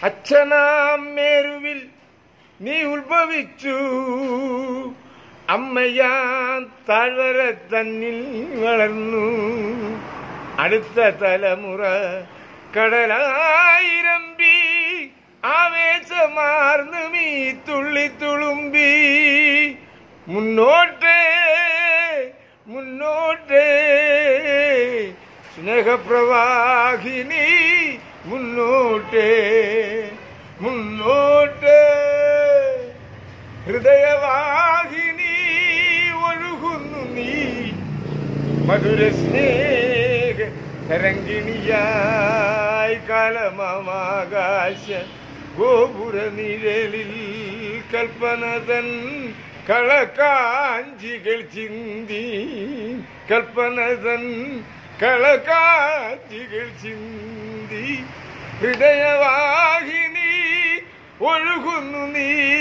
അച്ഛനാം മേരുവിൽ നീ ഉത്ഭവിച്ചു അമ്മയാൻ താഴ്വര തന്നിൽ വളർന്നു അടുത്ത തലമുറ കടലായിരമ്പി ആവേശമാർന്നു മീ തുള്ളി തുളുമ്പി മുന്നോട്ടേ മുന്നോട്ടേ സ്നേഹപ്രവാഹിനി മുന്നോട്ടേ മുന്നോട്ടേ ഹൃദയവാഹിനി ഒഴുകുന്നു നീ മധുര സ്നേഹ തരങ്കിണിയായി കാലമാകാശ ഗോപുര നിഴലിൽ കൽപ്പനതൻ കളക്കാഞ്ചികൾ ചിന്തി കൽപ്പനതൻ കളക്കാഞ്ചികൾ ചിന്തി ഹൃദയവാഹിനി ഒഴുകുന്നു നീ